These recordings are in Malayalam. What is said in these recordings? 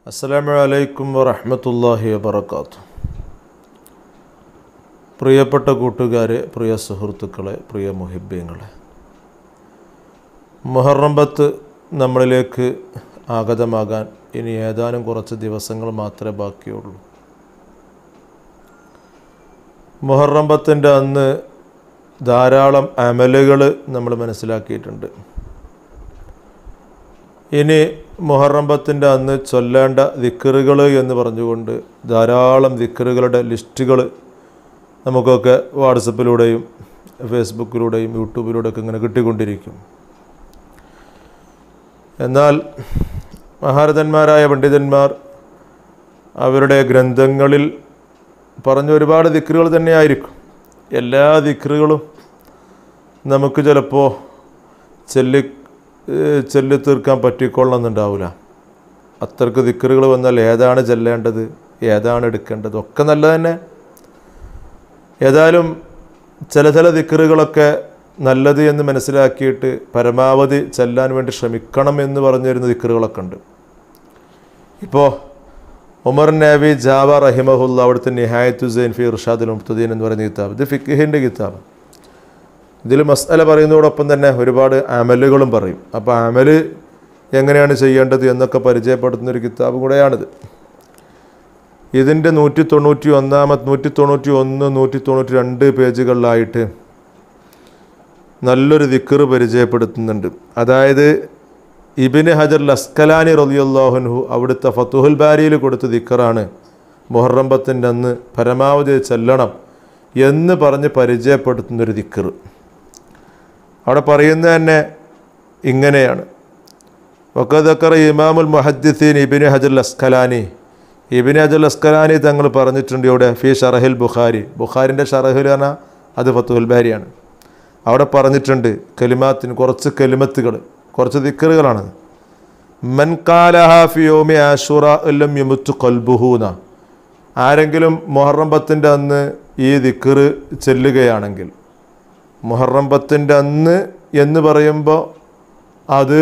അസ്സലാമു അലൈക്കും വറഹ്മത്തുള്ളാഹി വബറകാത്തു പ്രിയപ്പെട്ട കൂട്ടുകാരെ പ്രിയ സുഹൃത്തുക്കളെ പ്രിയ മുഹിബ്യങ്ങളെ മുഹറംബത്ത് നമ്മളിലേക്ക് ആഗതമാകാൻ ഇനി ഏതാനും കുറച്ച് ദിവസങ്ങൾ മാത്രമേ ബാക്കിയുള്ളൂ മുഹറംബത്തിൻ്റെ അന്ന് ധാരാളം അമലുകൾ നമ്മൾ മനസ്സിലാക്കിയിട്ടുണ്ട് ഇനി മുഹറംബത്തിൻ്റെ അന്ന് ചൊല്ലേണ്ട ദിക്കറുകൾ എന്ന് പറഞ്ഞുകൊണ്ട് ധാരാളം ദിക്കറുകളുടെ ലിസ്റ്റുകൾ നമുക്കൊക്കെ വാട്സപ്പിലൂടെയും ഫേസ്ബുക്കിലൂടെയും യൂട്യൂബിലൂടെയൊക്കെ ഇങ്ങനെ കിട്ടിക്കൊണ്ടിരിക്കും എന്നാൽ മഹാരഥന്മാരായ പണ്ഡിതന്മാർ അവരുടെ ഗ്രന്ഥങ്ങളിൽ പറഞ്ഞ ഒരുപാട് ദിക്കറുകൾ തന്നെയായിരിക്കും എല്ലാ ദിക്കറുകളും നമുക്ക് ചിലപ്പോൾ ചൊല്ലി ഏഹ് ചൊല്ലി തീർക്കാൻ പറ്റിക്കൊള്ളണമെന്നുണ്ടാവില്ല അത്രക്ക് ദിക്കറുകൾ വന്നാൽ ഏതാണ് ചെല്ലേണ്ടത് ഏതാണ് എടുക്കേണ്ടത് ഒക്കെ നല്ല തന്നെ ഏതായാലും ചില ചില ദിക്കറുകളൊക്കെ നല്ലത് എന്ന് മനസ്സിലാക്കിയിട്ട് പരമാവധി ചെല്ലാൻ വേണ്ടി ശ്രമിക്കണം എന്ന് പറഞ്ഞു വരുന്ന ദിക്കറുകളൊക്കെ ഉണ്ട് ഇപ്പോൾ ഉമർ നാവി ജാവ റഹിമഹുല്ല അവിടുത്തെ നിഹായത്തു സൈൻ ഫി ഇർഷാദുൽ മുബ്തദീൻ എന്ന് പറയുന്ന കിതാബ് ഇത് ഫിഖിൻ്റെ കിതാബ് ഇതിൽ മസ്അല പറയുന്നതോടൊപ്പം തന്നെ ഒരുപാട് അമലുകളും പറയും അപ്പോൾ അമല് എങ്ങനെയാണ് ചെയ്യേണ്ടത് എന്നൊക്കെ പരിചയപ്പെടുത്തുന്ന ഒരു കിതാബ് കൂടെയാണിത് ഇതിൻ്റെ നൂറ്റി തൊണ്ണൂറ്റി ഒന്നാമത് നൂറ്റി തൊണ്ണൂറ്റി ഒന്ന് നൂറ്റി തൊണ്ണൂറ്റി രണ്ട് പേജുകളിലായിട്ട് നല്ലൊരു ദിക്കറ് പരിചയപ്പെടുത്തുന്നുണ്ട് അതായത് ഇബിന് ഹജർ ലസ്കലാനി റലിയുല്ലാഹുൻഹു അവിടുത്തെ ഫത്തുഹുൽ ബാരിയിൽ കൊടുത്ത ദിക്കറാണ് മുഹറംബത്തിൻ്റെ അന്ന് പരമാവധി ചെല്ലണം എന്ന് പറഞ്ഞ് പരിചയപ്പെടുത്തുന്നൊരു ദിക്കറ് അവിടെ പറയുന്നത് തന്നെ ഇങ്ങനെയാണ് വക്കദക്കർ ഇമാമുൽ മുഹദ്ദിസീൻ ഇബിന് ഹജർ അസ്കലാനി ഇബിന് ഹജർ അസ്കലാനി തങ്ങൾ പറഞ്ഞിട്ടുണ്ട് ഇവിടെ ഫി ഷറഹിൽ ബുഖാരി ബുഖാരിൻ്റെ ഷറഹിൽ പറഞ്ഞാൽ അത് ഫത്തുൽ ബാരിയാണ് അവിടെ പറഞ്ഞിട്ടുണ്ട് കലിമാത്തിന് കുറച്ച് കലിമത്തുകൾ കുറച്ച് ദിക്കറുകളാണ് മൻ കാലഹ ഫിയോമി ആഷുറ എല്ലാം യമുത്തു കൊൽബുഹൂന ആരെങ്കിലും മുഹറം പത്തിൻ്റെ അന്ന് ഈ ദിക്കറ് ചെല്ലുകയാണെങ്കിൽ മുഹറം പത്തിൻ്റെ അന്ന് എന്ന് പറയുമ്പോൾ അത്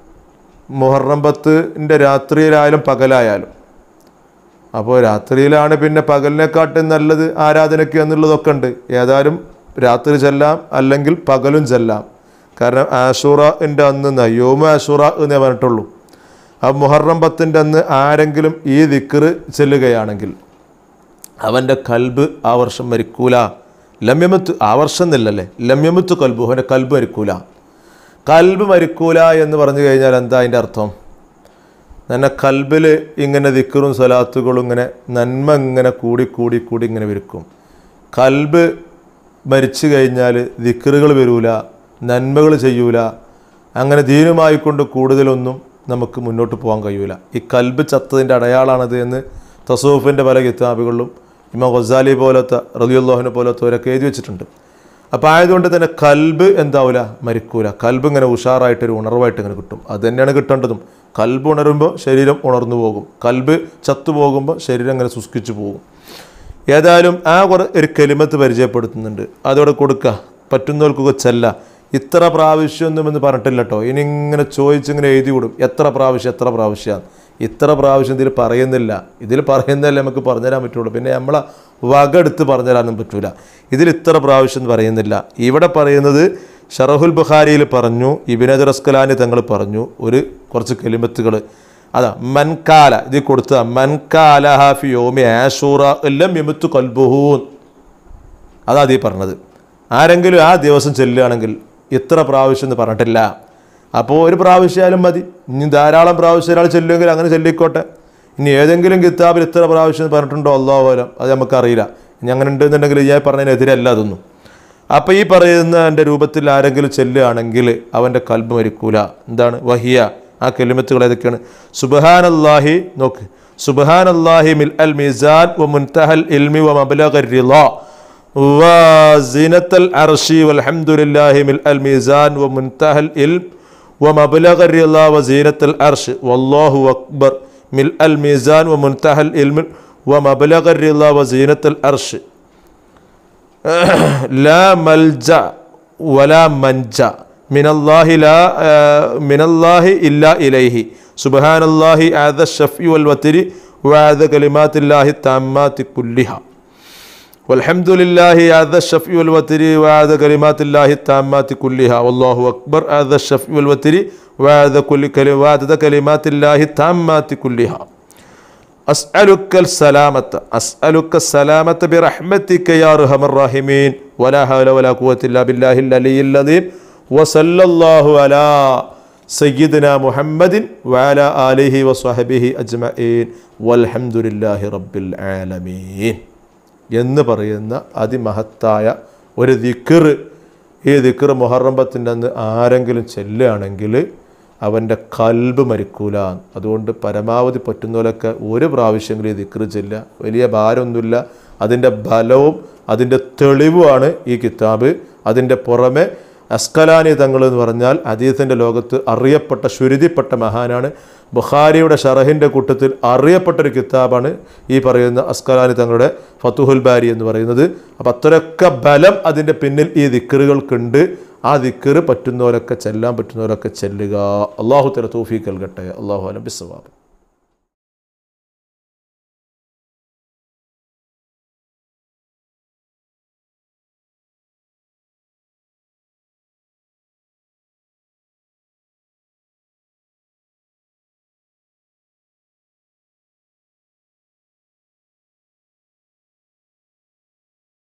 മുഹറം പത്തിൻ്റെ രാത്രിയിലായാലും പകലായാലും അപ്പോൾ രാത്രിയിലാണ് പിന്നെ പകലിനെക്കാട്ടും നല്ലത് ആരാധനയ്ക്ക് എന്നുള്ളതൊക്കെ ഉണ്ട് ഏതായാലും രാത്രി ചെല്ലാം അല്ലെങ്കിൽ പകലും ചെല്ലാം കാരണം ആഷുറൻ്റെ അന്ന് നയ്യോമ ആഷുറ എന്നേ പറഞ്ഞിട്ടുള്ളൂ ആ മുഹറം പത്തിൻ്റെ അന്ന് ആരെങ്കിലും ഈ ദിക്കറ് ചെല്ലുകയാണെങ്കിൽ അവൻ്റെ കൽബ് ആ വർഷം മരിക്കൂല ലമ്യമുത്ത് ആ വർഷം എന്നില്ലല്ലേ ലമ്യമുത്ത് കൽബു അവൻ്റെ കൽബ് മരിക്കൂല കൽബ് മരിക്കൂല എന്ന് പറഞ്ഞു കഴിഞ്ഞാൽ എന്താ അതിൻ്റെ അർത്ഥം തന്നെ കൽബിൽ ഇങ്ങനെ ദിക്കറും സ്വലാത്തുകളും ഇങ്ങനെ നന്മ ഇങ്ങനെ കൂടി കൂടി കൂടി ഇങ്ങനെ വിരിക്കും കൽബ് മരിച്ചു കഴിഞ്ഞാൽ ദിക്കറുകൾ വരൂല നന്മകൾ ചെയ്യൂല അങ്ങനെ ദീനുമായിക്കൊണ്ട് കൂടുതലൊന്നും നമുക്ക് മുന്നോട്ട് പോകാൻ കഴിയൂല ഈ കൽബ് ചത്തതിൻ്റെ അടയാളാണത് എന്ന് തസൂഫിൻ്റെ പല കിതാബുകളിലും ഇമാം ഗസാലി പോലത്തെ റലിയുല്ലാഹിനെ പോലത്തെ അവരൊക്കെ എഴുതി വെച്ചിട്ടുണ്ട് അപ്പോൾ ആയതുകൊണ്ട് തന്നെ കൽബ് എന്താവില്ല മരിക്കൂല കൽബ് ഇങ്ങനെ ഉഷാറായിട്ടൊരു ഉണർവായിട്ട് ഇങ്ങനെ കിട്ടും അത് തന്നെയാണ് കിട്ടേണ്ടതും കൽബ് ഉണരുമ്പോൾ ശരീരം ഉണർന്നു പോകും കൽബ് ചത്തു പോകുമ്പോൾ ശരീരം ഇങ്ങനെ ശുഷ്കിച്ചു പോകും ഏതായാലും ആ കുറെ ഒരു കെലിമത്ത് പരിചയപ്പെടുത്തുന്നുണ്ട് അതോടെ കൊടുക്കുക പറ്റുന്നവർക്കൊക്കെ ചെല്ല ഇത്ര പ്രാവശ്യമൊന്നും എന്ന് പറഞ്ഞിട്ടില്ല കേട്ടോ ഇനി ഇങ്ങനെ ചോദിച്ചിങ്ങനെ എഴുതി വിടും എത്ര പ്രാവശ്യം എത്ര പ്രാവശ്യമാണ് ഇത്ര പ്രാവശ്യം ഇതിൽ പറയുന്നില്ല ഇതിൽ പറയുന്നതല്ലേ നമുക്ക് പറഞ്ഞുതരാൻ പറ്റുള്ളൂ പിന്നെ നമ്മളെ വക എടുത്ത് പറഞ്ഞുതരാനും പറ്റൂല ഇതിൽ ഇത്ര പ്രാവശ്യം എന്ന് പറയുന്നില്ല ഇവിടെ പറയുന്നത് ഷറഹുൽ ബുഖാരിയിൽ പറഞ്ഞു ഇബിനദർ അസ്കലാനി തങ്ങൾ പറഞ്ഞു ഒരു കുറച്ച് കെലിമത്തുകൾ അതാ മൻകാല ഇത് കൊടുത്ത മൻകാല ഹാഫി യോമി ആഷൂറ എല്ലാം യമുത്തു കൽബുഹൂൻ അതാ അതീ പറഞ്ഞത് ആരെങ്കിലും ആ ദിവസം ചെല്ലുകയാണെങ്കിൽ ഇത്ര പ്രാവശ്യം എന്ന് പറഞ്ഞിട്ടില്ല അപ്പോൾ ഒരു പ്രാവശ്യമായാലും മതി ഇനി ധാരാളം പ്രാവശ്യം ഒരാൾ ചെല്ലുമെങ്കിൽ അങ്ങനെ ചെല്ലിക്കോട്ടെ ഇനി ഏതെങ്കിലും കിതാബിൽ ഇത്ര പ്രാവശ്യം എന്ന് പറഞ്ഞിട്ടുണ്ടോ അല്ലോ പോലും അത് നമുക്കറിയില്ല ഇനി അങ്ങനെ ഉണ്ടെന്നുണ്ടെങ്കിൽ ഞാൻ പറഞ്ഞതിനെതിരല്ല അതൊന്നും അപ്പോൾ ഈ പറയുന്ന എൻ്റെ രൂപത്തിൽ ആരെങ്കിലും ചെല്ലുകയാണെങ്കിൽ അവൻ്റെ കൽബ് മരിക്കൂല എന്താണ് വഹിയ ആ കെലിമത്തുകൾ ഏതൊക്കെയാണ് സുബഹാനല്ലാഹി നോക്ക് സുബഹാനല്ലാഹി മിൽ അൽ മിസാൻ വ മുൻതഹൽ ഇൽമി വ മബ്ലഗ റിളാ وزينة العرش والحمد لله ملء الميزان ومنتهى العلم ومبلغ الرضا وزينة العرش والله أكبر ملء الميزان ومنتهى العلم ومبلغ الرضا وزينة العرش لا ملجأ ولا منجأ من الله لا من الله إلا إليه സുബഹാനല്ലാഹി ആദ ഷഫി വൽ വത്തിരി വാദ കലിമാത്തില്ലാഹി താമാത്തി കുല്ലിഹ والحمد لله هذا الشفع والوتر وهذا كلمات الله التامات كلها والله أكبر هذا الشفع والوتر وهذا كل كلمات كلمات الله التامات كلها أسألك السلامة أسألك السلامة برحمتك يا أرحم الراحمين ولا حول ولا قوة إلا بالله العلي العظيم وصلى الله على سيدنا محمد وعلى آله وصحبه أجمعين والحمد لله رب العالمين എന്ന് പറയുന്ന അതിമഹത്തായ ഒരു ദിക്കർ ഈ ദിക്കർ മുഹറമ്പത്തിൻ്റെ അന്ന് ആരെങ്കിലും ചെല്ലുകയാണെങ്കിൽ അവൻ്റെ കൽബ് മരിക്കൂല അതുകൊണ്ട് പരമാവധി പറ്റുന്നവരൊക്കെ ഒരു പ്രാവശ്യമെങ്കിലും ഈ ദിക്കർ ചെല്ലുക വലിയ ഭാരമൊന്നുമില്ല അതിൻ്റെ ബലവും അതിൻ്റെ തെളിവുമാണ് ഈ കിതാബ് അതിൻ്റെ പുറമെ അസ്കലാനി തങ്ങൾ എന്ന് പറഞ്ഞാൽ അദീസിൻ്റെ ലോകത്ത് അറിയപ്പെട്ട ശ്രുതിപ്പെട്ട മഹാനാണ് ബുഖാരിയുടെ ഷറഹിൻ്റെ കൂട്ടത്തിൽ അറിയപ്പെട്ട ഒരു കിതാബാണ് ഈ പറയുന്ന അസ്കലാനി തങ്ങളുടെ ഫത്തുഹുൽ ബാരി എന്ന് പറയുന്നത് അപ്പം അത്രയൊക്കെ ബലം അതിൻ്റെ പിന്നിൽ ഈ ദിക്കറുകൾക്കുണ്ട് ആ ദിക്കറ് പറ്റുന്നവരൊക്കെ ചെല്ലാൻ പറ്റുന്നവരൊക്കെ ചെല്ലുക അള്ളാഹു തല തൗഫീഖ് നൽകട്ടെ അള്ളാഹു അലം ബിസ്വാബ്